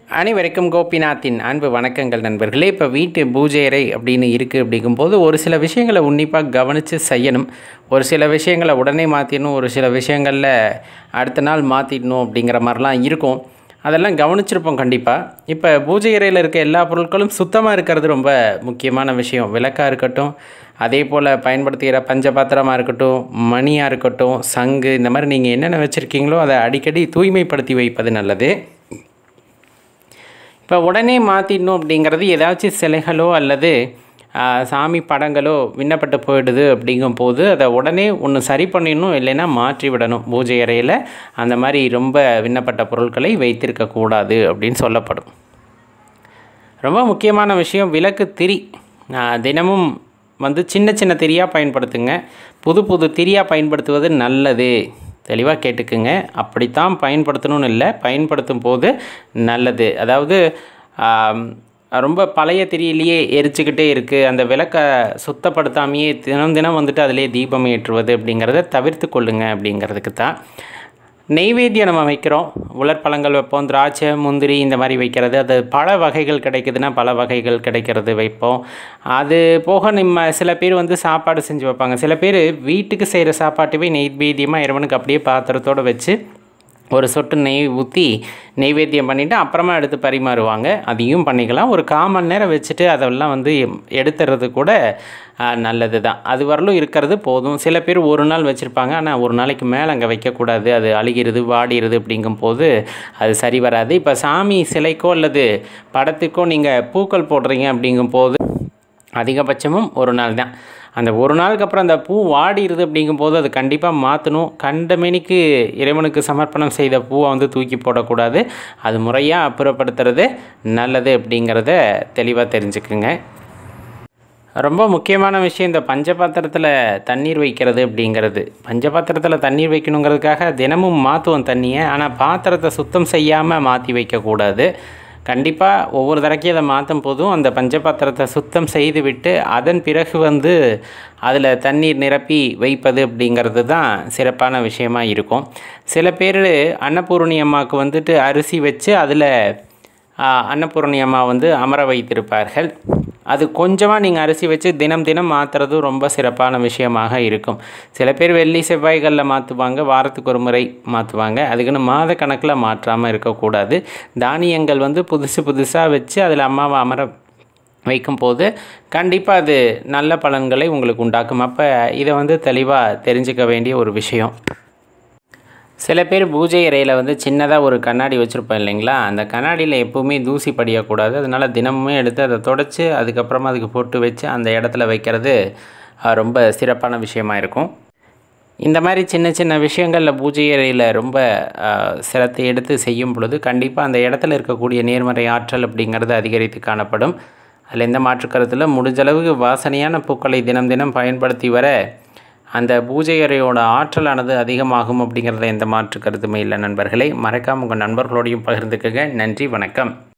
அனைவருக்கும் கோபிநாத்தின் அன்பு வணக்கங்கள் நண்பர்களே இப்போ வீட்டு பூஜை அறை அப்படின்னு இருக்குது அப்படிங்கும்போது ஒரு சில விஷயங்களை உன்னிப்பாக கவனித்து செய்யணும் ஒரு சில விஷயங்களை உடனே மாற்றிடணும் ஒரு சில விஷயங்களில் அடுத்த நாள் மாற்றிடணும் அப்படிங்கிற மாதிரிலாம் இருக்கும் அதெல்லாம் கவனிச்சிருப்போம் கண்டிப்பாக இப்போ பூஜை அறையில் இருக்க எல்லா பொருட்களும் சுத்தமாக இருக்கிறது ரொம்ப முக்கியமான விஷயம் விளக்காக இருக்கட்டும் அதே போல் பயன்படுத்துகிற பஞ்சபாத்திரமாக இருக்கட்டும் மணியாக இருக்கட்டும் சங்கு இந்த மாதிரி நீங்கள் என்னென்ன வச்சுருக்கீங்களோ அதை அடிக்கடி தூய்மைப்படுத்தி வைப்பது நல்லது இப்போ உடனே மாற்றிடணும் அப்படிங்கிறது ஏதாச்சும் சிலைகளோ அல்லது ஆ, சாமி படங்களோ விண்ணப்பட்டு போயிடுது அப்படிங்கும்போது அதை உடனே ஒன்று சரி பண்ணிடணும் இல்லைன்னா மாற்றி விடணும் பூஜை அறையில் அந்த மாதிரி ரொம்ப விண்ணப்பட்ட பொருட்களை வைத்திருக்கக்கூடாது அப்படின்னு சொல்லப்படும் ரொம்ப முக்கியமான விஷயம் விளக்கு திரி ஆ, தினமும் வந்து சின்ன சின்ன திரியாக பயன்படுத்துங்க புது புது திரியாக பயன்படுத்துவது நல்லது தெளிவாக கேட்டுக்குங்க அப்படித்தான் பயன்படுத்தணும்னு இல்லை பயன்படுத்தும் போது நல்லது அதாவது ஆம், ரொம்ப பழைய திரியிலேயே எரிச்சுக்கிட்டே இருக்குது அந்த விளக்கை சுத்தப்படுத்தாமையே தினம் தினம் வந்துட்டு அதிலே தீபம் ஏற்றுவது அப்படிங்கிறத தவிர்த்து கொள்ளுங்க அப்படிங்கிறதுக்கு தான் நெய்வேத்தியம் நம்ம வைக்கிறோம் உலர்பழங்கள் வைப்போம் திராட்சை முந்திரி இந்த மாதிரி வைக்கிறது அது பல வகைகள் கிடைக்குதுன்னா பல வகைகள் கிடைக்கிறது வைப்போம் அது போக நம்ம சில பேர் வந்து சாப்பாடு செஞ்சு வைப்பாங்க சில பேர் வீட்டுக்கு செய்கிற சாப்பாட்டுவே நெய்வேத்தியமாக இறைவனுக்கு அப்படியே பாத்திரத்தோடு வச்சு ஒரு சொட்டு நெய் ஊற்றி நெய்வேத்தியம் பண்ணிவிட்டு அப்புறமா எடுத்து பரிமாறுவாங்க அதையும் பண்ணிக்கலாம் ஒரு கால் மணி நேரம் வச்சுட்டு அதெல்லாம் வந்து எடுத்துறது கூட நல்லது தான் அது வரலும் இருக்கிறது போதும் சில பேர் ஒரு நாள் வச்சுருப்பாங்க ஆனால் ஒரு நாளைக்கு மேலே அங்கே வைக்கக்கூடாது அது அழுகிறது வாடிடுது அப்படிங்கும்போது அது சரி வராது இப்போ சாமி சிலைக்கோ அல்லது படத்துக்கோ நீங்கள் பூக்கள் போடுறீங்க அப்படிங்கும்போது அதிகபட்சமும் ஒரு நாள் தான் அந்த ஒரு நாளுக்கு அப்புறம் அந்த பூ வாடிடுது அப்படிங்கும்போது அது கண்டிப்பாக மாற்றணும் கண்டமேனிக்கு இறைவனுக்கு சமர்ப்பணம் செய்த பூவை வந்து தூக்கி போடக்கூடாது அது முறையாக அப்புறப்படுத்துறது நல்லது அப்படிங்கிறத தெளிவாக தெரிஞ்சுக்குங்க ரொம்ப முக்கியமான விஷயம் இந்த பஞ்சபாத்திரத்தில் தண்ணீர் வைக்கிறது அப்படிங்கிறது பஞ்சபாத்திரத்தில் தண்ணீர் வைக்கணுங்கிறதுக்காக தினமும் மாற்றுவோம் தண்ணியை ஆனால் பாத்திரத்தை சுத்தம் செய்யாமல் மாற்றி வைக்கக்கூடாது கண்டிப்பாக ஒவ்வொரு தடக்கையும் அதை மாற்றும் போதும் அந்த பஞ்சபாத்திரத்தை சுத்தம் செய்து விட்டு அதன் பிறகு வந்து அதில் தண்ணீர் நிரப்பி வைப்பது அப்படிங்கிறது தான் சிறப்பான விஷயமா இருக்கும் சில பேர் அன்னபூரணி அம்மாவுக்கு வந்துட்டு அரிசி வச்சு அதில் அன்னபூரணி அம்மா வந்து அமர வைத்திருப்பார்கள் அது கொஞ்சமாக நீங்கள் அரிசி வச்சு தினம் தினம் மாற்றுறது ரொம்ப சிறப்பான விஷயமாக இருக்கும் சில பேர் வெள்ளி செவ்வாய்களில் மாற்றுவாங்க வாரத்துக்கு ஒரு முறை மாற்றுவாங்க அதுக்குன்னு மாத கணக்கில் மாற்றாமல் இருக்கக்கூடாது தானியங்கள் வந்து புதுசு புதுசாக வச்சு அதில் அம்மாவை அமர வைக்கும்போது கண்டிப்பாக அது நல்ல பலன்களை உங்களுக்கு உண்டாக்கும் அப்போ இதை வந்து தெளிவாக தெரிஞ்சுக்க வேண்டிய ஒரு விஷயம் சில பேர் பூஜை அறையில் வந்து சின்னதாக ஒரு கண்ணாடி வச்சுருப்போம் இல்லைங்களா அந்த கண்ணாடியில் எப்போவுமே தூசி படியக்கூடாது அதனால் தினமுமே எடுத்து அதை தொடச்சி அதுக்கப்புறமா அதுக்கு போட்டு வச்சு அந்த இடத்துல வைக்கிறது அஹ், ரொம்ப சிறப்பான விஷயமா இருக்கும் இந்த மாதிரி சின்ன சின்ன விஷயங்களில் பூஜை அறையில் ரொம்ப அஹ், சிரத்தை எடுத்து செய்யும் பொழுது கண்டிப்பாக அந்த இடத்துல இருக்கக்கூடிய நேர்மறை ஆற்றல் அப்படிங்கிறது அதிகரித்து காணப்படும் அதில் எந்த மாற்று கருத்தில் முடிஞ்சளவுக்கு வாசனையான பூக்களை தினம் தினம் பயன்படுத்தி வர அந்த பூஜை அறையோட ஆற்றலானது அதிகமாகும் அப்படிங்கிறத எந்த மாற்று கருத்துமே இல்லை நண்பர்களே மறக்காமல் உங்கள் நண்பர்களோடையும் பகிர்ந்துக்குங்க நன்றி வணக்கம்